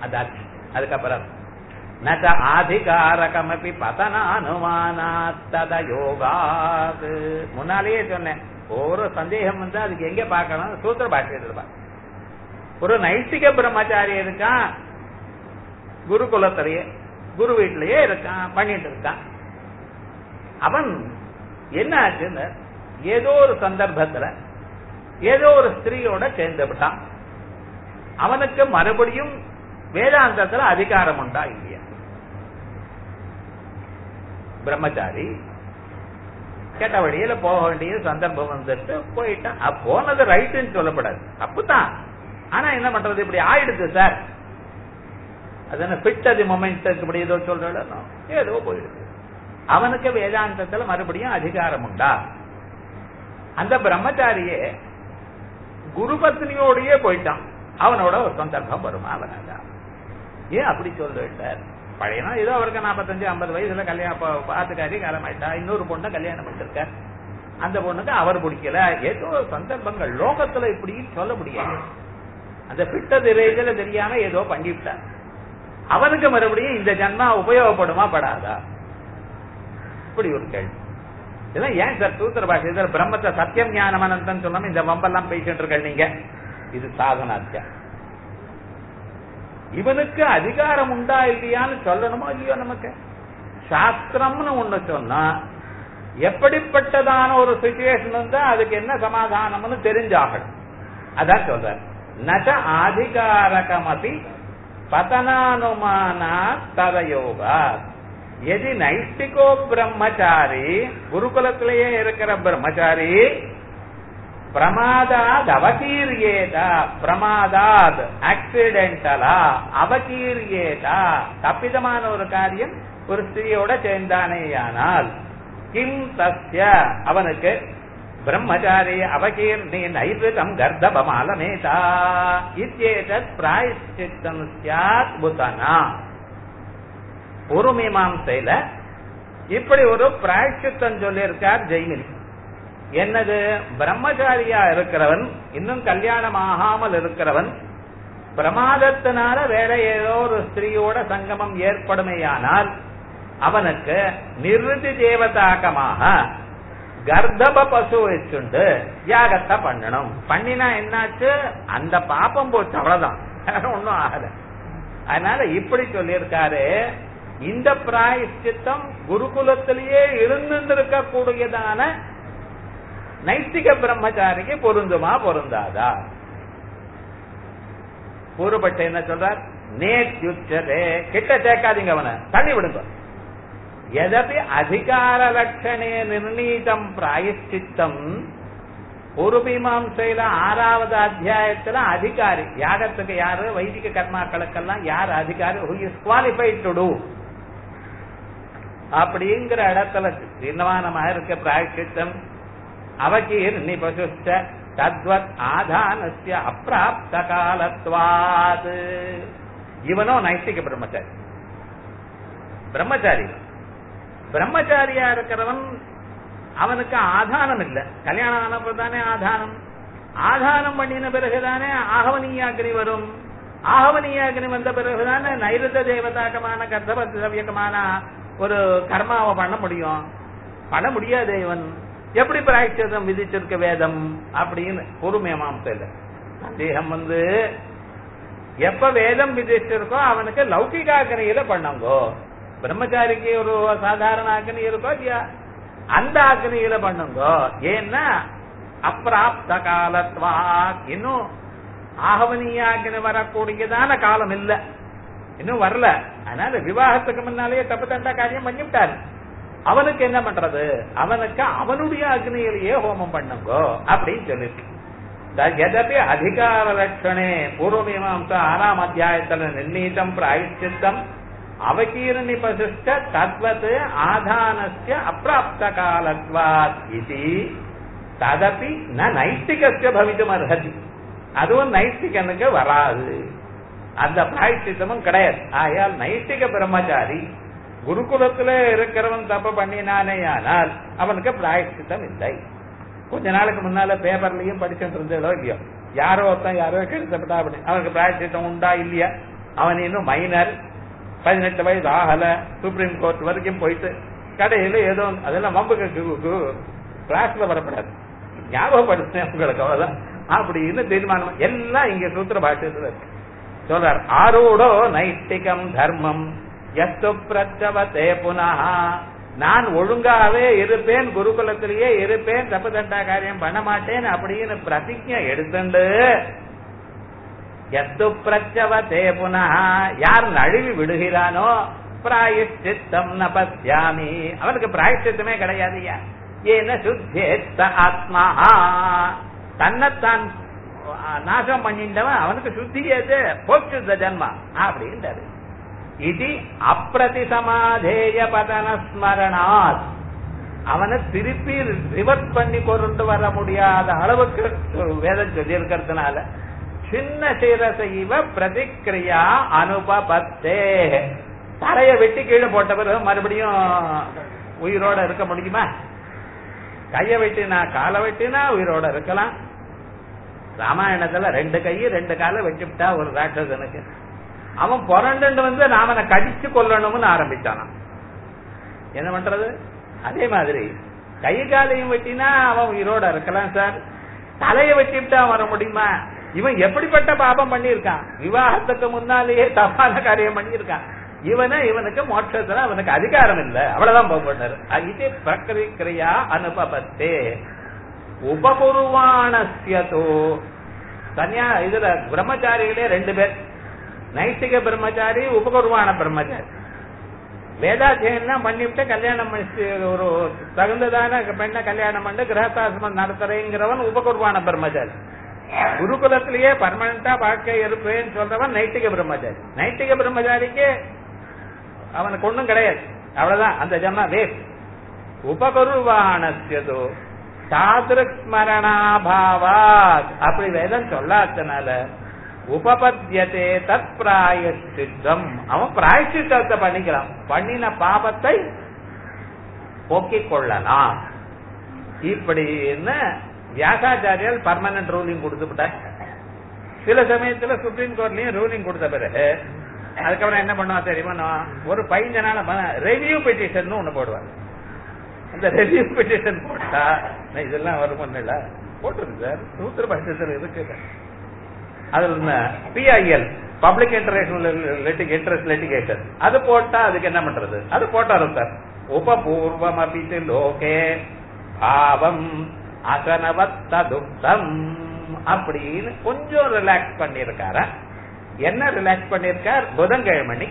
அதாச்சு அதுக்கப்புறம் நச்ச ஆதிகாரகமபி பதனானுமானாத் தத யோகாத் முன்னாலேயே சொன்னேன் ஒரு சந்தேகம் வந்து அதுக்கு எங்க பார்க்கணும் சூத்திர பாஷ்யத்தில் பார்க்கணும். ஒரு நைஷ்டிக பிரம்மச்சாரி இருக்கான் குரு குலத்திலேயே குரு வீட்டிலேயே இருக்கான் பண்ணிட்டு இருக்கான் அவன் என்ன ஆச்சுன்னு ஏதோ ஒரு சந்தர்ப்பத்துல ஏதோ ஒரு ஸ்திரீயோட சேர்ந்து விட்டான் அவனுக்கு மறுபடியும் வேதாந்தத்துல அதிகாரம் உண்டா இல்லையா பிரம்மச்சாரி கேட்ட வழியில போக வேண்டிய சந்தர்ப்பம் வந்துட்டு போயிட்டான் அ, போனது ரைட்டுன்னு சொல்லப்படாது தப்புதான் ஆனா என்ன பண்றது இப்படி ஆயிடுது சார் அது என்ன பிட்டது மொமெண்ட் இப்படி ஏதோ சொல்றோம் ஏதோ போயிடுது அவனுக்கு வேதாந்தத்துல மறுபடியும் அதிகாரம் உண்டா அந்த பிரம்மச்சாரியே குரு பத்னியோடயே போயிட்டான் அவனோட ஒரு சந்தர்ப்பம் வருமா அவனால ஏன் அப்படி சொல்லிட்டார் பழையனா ஏதோ அவருக்கு நாற்பத்தஞ்சு ஐம்பது வயசுல கல்யாணம் பா- பார்த்துக்காரி காலமாயிட்டா இன்னொரு பொண்ணை கல்யாணம் பண்ணிருக்கார் அந்த பொண்ணுக்கு அவர் பிடிக்கல ஏதோ சந்தர்ப்பங்கள் லோகத்துல இப்படி சொல்ல முடியாது அந்த பிட்டது ரேஜில தெரியாம ஏதோ பண்ணிவிட்டார் அவனுக்கு மறுபடியும் இந்த ஜன்மா உபயோகப்படுமா படாதா இப்படி ஒரு கேள்வி இதெல்லாம் ஏன் சார் சூத்திர பாஷை இதுல பிரம்மத்தை சத்தியம் ஞானம் அனந்தம் சொல்லாம இந்த வம்பெல்லாம் பேசிட்டு இருக்க நீங்க இது சாதனாத்தியா இவனுக்கு அதிகாரம் உண்டா இல்லையான்னு சொல்லணுமோ இல்லையோ நமக்கு சாஸ்திரம்னு ஒண்ணு சொன்னா எப்படிப்பட்டதான ஒரு சுச்சுவேஷன் இருந்தா அதுக்கு என்ன சமாதானம்னு தெரிஞ்சாகணும் அதான் சொல்ற நச்ச ஆதிகாரகமபி பதனானுமானா ததயோகா எதி நைஷ்டிகோ பிரம்மச்சாரி குருகுலத்திலேயே இருக்கிற பிரம்மச்சாரி பிரமாதாத் அவகீரியேதா பிரமாதாத் ஆக்சிடென்டலா அவகீரியேதா தப்பிதமான ஒரு காரியம் ஒரு ஸ்திரியோட சேர்ந்தானேயானால் கிம் தஸ்ய அவனுக்கு பிரம்மச்சாரி அவகீர்ணி நைர்விதம் கர்ப்பமாலமேதா இத்தேதத் பிராயச்சித்தம் சியாத் புதனா ஒரு மீமாம்சையில இப்படி ஒரு பிராயச்சித்தம் சொல்லியிருக்கார் ஜெய்மினி என்னது பிரம்மச்சாரியா இருக்கிறவன் இன்னும் கல்யாணம் ஆகாமல் இருக்கிறவன் பிரமாதத்தினால வேற ஏதோ ஒரு ஸ்திரீயோட சங்கமம் ஏற்படுமேயானால் அவனுக்கு நிருதி தேவதாக்கமாக கர்ப்ப பசு வச்சுண்டு யாகத்தை பண்ணணும் பண்ணினா என்னாச்சு அந்த பாப்பம் போச்சு அவ்வளவுதான் வேற ஒண்ணும் ஆகல அதனால இப்படி சொல்லியிருக்காரு இந்த பிராயஷ்சித்தம் குருகுலத்திலேயே இருந்திருக்க கூடியதான நைஷ்டிக பிரம்மச்சாரிக்கு பொருந்துமா பொருந்தாதா பூர்வப்பட்ட என்ன சொல்றார் நேத்யுச்சதே கிட்ட சேர்க்காதீங்க அவனை தள்ளி விடுங்க எதபி அதிகார லட்சணே நிர்ணீதம் பிராயஷ்சித்தம் பூர்வீமாம்சையில ஆறாவது அத்தியாயத்துல அதிகாரி யாகத்துக்கு யாரு வைதிக கர்மாக்களுக்கெல்லாம் யார் அதிகாரி who is qualified to do அப்படிங்கிற இடத்துல தீர்மானமாக இருக்க பிராயஷ்சித்தம் அவகீர் நிபசுஷ்ட தத்வத் ஆதானஸ்ய அப்பிராப்த காலத்வாத் இவனோ நைஷ்டிக பிரம்மச்சாரி பிரம்மச்சாரி பிரம்மச்சாரியா இருக்கிறவன் அவனுக்கு ஆதானம் இல்ல கல்யாணம் ஆனப்ப தானே ஆதானம் ஆதானம் பண்ணின பிறகுதானே ஆகவனீயாகினி வரும் ஆகவனீயாகினி வந்த பிறகுதானே நைருத தேவதாக்கமான கர்த்தபத்திரவியக்கமான ஒரு கர்மாவை பண்ண முடியும் பண்ண முடியாது இவன் எப்படி பிராய்ச்சிதம் விதிச்சிருக்க வேதம் அப்படின்னு பொறுமையமாம்சம் சந்தேகம் வந்து எப்ப வேதம் விதிச்சிருக்கோ அவனுக்கு லௌகிகாக்கினியில பண்ணுங்கோ பிரம்மச்சாரிக்கு ஒரு சாதாரண அக்னி இருக்கோ இல்லையா அந்த அக்னியில பண்ணுங்கோ ஏன்னா அப்பிராப்த காலத்வா இன்னும் ஆகவனியாகின வரக்கூடியதான காலம் இல்ல இன்னும் வரல அதனால விவாகத்துக்கு முன்னாலேயே தப்பு தண்டா காரியம் பண்ணிவிட்டாரு அவனுக்கு என்ன பண்றது அவனுக்கு அவனுடைய அக்னியிலேயே ஹோமம் பண்ணுங்கோ அப்படின்னு சொல்லிருக்கு எதபி அதிகார லட்சணே பூர்வமீமாம்ச ஆறாம் அத்தியாயத்துல நிர்ணீதம் பிராயச்சித்தம் அவகீரணி பசிஷ்ட தத்வத் ஆதானஸ்ய அப்பிராப்த காலத்வாத் இது ததபி ந நைஷ்டிகஸ்ய பவிதும் அர்ஹதி அதுவும் நைஷ்டிகனுக்கு வராது அந்த பிராயச்சித்தமும் கிடையாது ஆகையால் நைஷ்டிக பிரம்மச்சாரி குருகுலத்துல இருக்கிறவன் தப்பு பண்ணினானே ஆனால் அவனுக்கு பிராயச்சித்தம் இல்லை கொஞ்ச நாளுக்கு முன்னால பேப்பர்லயும் படிச்சுட்டு இருந்ததோ இல்லையோ யாரோ ஒருத்தன் யாரோ கெடுத்தப்பட்டா அப்படி அவனுக்கு பிராயச்சித்தம் உண்டா இல்லையா அவன் இன்னும் மைனர் பதினெட்டு வயசு ஆகல சுப்ரீம் கோர்ட் வரைக்கும் போயிட்டு கடையில ஏதோ அதெல்லாம் வம்புக்கு கிளாஸ்ல வரப்படாது ஞாபகப்படுத்தினேன் உங்களுக்கு அவ்வளவுதான் அப்படின்னு தீர்மானம் எல்லாம் இங்க சூத்திர பாஷ்யத்துல இருக்கு சொல்றார் ஆரூடோ நைஷ்டிகம் தர்மம் எஸ்து பிரச்சவத்தே புனः நான் ஒழுங்காவே இருப்பேன் குருகுலத்திலேயே இருப்பேன் தப்பு தண்டா காரியம் பண்ண மாட்டேன் அப்படின்னு பிரதிஜை எடுத்துண்டு எத்து பிரச்சவத்தே புனः யார் நழுவி விடுகிறானோ பிராயஷ்சித்தம் ந பத்யாமி அவனுக்கு பிராயஷ்சித்தமே கிடையாதுயா ஏன சுத்தேத்த ஆத்மா தன்னைத்தான் நாசம் பண்ணிட்டவன் அவனுக்கு சுத்தி ஏது போச்சு ஜன்மா அப்படின்றாரு இது அப்பிரதி சமாதேய பதன ஸ்மரணாத் அவனை திருப்பி ரிவர்ஸ் பண்ணி கொண்டு வர முடியாத அளவுக்கு வேதம் சொல்லி இருக்கிறதுனால சின்ன சிரசைவ பிரதிக்கிரியா அனுபபத்தே தலைய வெட்டி கீழே போட்ட பிறகு மறுபடியும் உயிரோட இருக்க முடியுமா கைய வெட்டினா காலை வெட்டினா உயிரோட இருக்கலாம் ராமாயணத்துல ரெண்டு கை ரெண்டு காலை வெட்டிவிட்டா ஒரு ராட்சசனுக்கு அவன் புரண்டு வந்து ராமனை கடிச்சு கொல்லணும்னு ஆரம்பிச்சானான் என்ன பண்றது அதே மாதிரி கை காலையும் வெட்டினா அவன் உயிரோட இருக்கலாம் சார் தலைய வெட்டிவிட்டா வர முடியுமா இவன் எப்படிப்பட்ட பாபம் பண்ணியிருக்கான் விவாகத்துக்கு முன்னாலேயே தப்பான காரியம் பண்ணியிருக்கான் இவன இவனுக்கு மோட்சத்துல அவனுக்கு அதிகாரம் இல்ல அவ்வளவுதான் போகப்பட்டாரு இது பிரகிரியா அனுபவத்தே உபகுருவானஸ்யதோ தனியா இதுல பிரம்மச்சாரிகளே ரெண்டு பேர் நைட்டிக பிரம்மச்சாரி உபகுருவான பிரம்மச்சாரி வேதாத்தியம்லாம் பண்ணிவிட்டு கல்யாணம் பண்ணி ஒரு தகுந்ததான பெண்ணை கல்யாணம் பண்ணி கிரகஸ்தாசிரமம் நடத்துறேங்கிறவன் உபகுருவான பிரம்மச்சாரி குருகுலத்திலேயே பர்மனண்டா வாழ்க்கை இருப்பேன்னு சொல்றவன் நைட்டிக பிரம்மச்சாரி நைட்டிக பிரம்மச்சாரிக்கு அவனுக்கு ஒண்ணும் கிடையாது அவ்வளவுதான் அந்த ஜன்மா வேஸ்ட் உபகுருவானஸ்யதோ சாதிருஸ்மரணாபாவாத் அப்படி வேதம் சொல்லாதனால உபபத்தியதே தத் பிராயஷ்டித்தம் அவன் பிராயஷ்டித்தத்தை பண்ணிக்கலாம் பண்ணின பாபத்தை போக்கிக் கொள்ளலாம் இப்படின்னு வியாசாச்சாரியர் பர்மனன்ட் ரூலிங் கொடுத்துட்டார் சில சமயத்துல சுப்ரீம் கோர்ட்லயும் ரூலிங் கொடுத்த பிறகு அதுக்கப்புறம் என்ன பண்ணுவா தெரியுமா ஒரு பதினஞ்சு நாள் ரெவியூ பெட்டிஷன் ஒண்ணு போடுவாங்க அந்த ரெவியூ பெட்டிஷன் போட்டா இதெல்லாம் வரும் இல்ல போட்டுருக்கு சார் சூத்திர பட்சத்தில் இருக்கு அதுல PIL public international interest litigation அது போட்டா அதுக்கு என்ன பண்றது அது போட்டாரும் சார் உபபூர்வம் அபித்து லோகே பாவம் அசனவத்ததுக்தம் அப்படின்னு கொஞ்சம் ரிலாக்ஸ் பண்ணிருக்கார என்ன ரிலாக்ஸ் பண்ணிருக்கார் புதன்கிழமை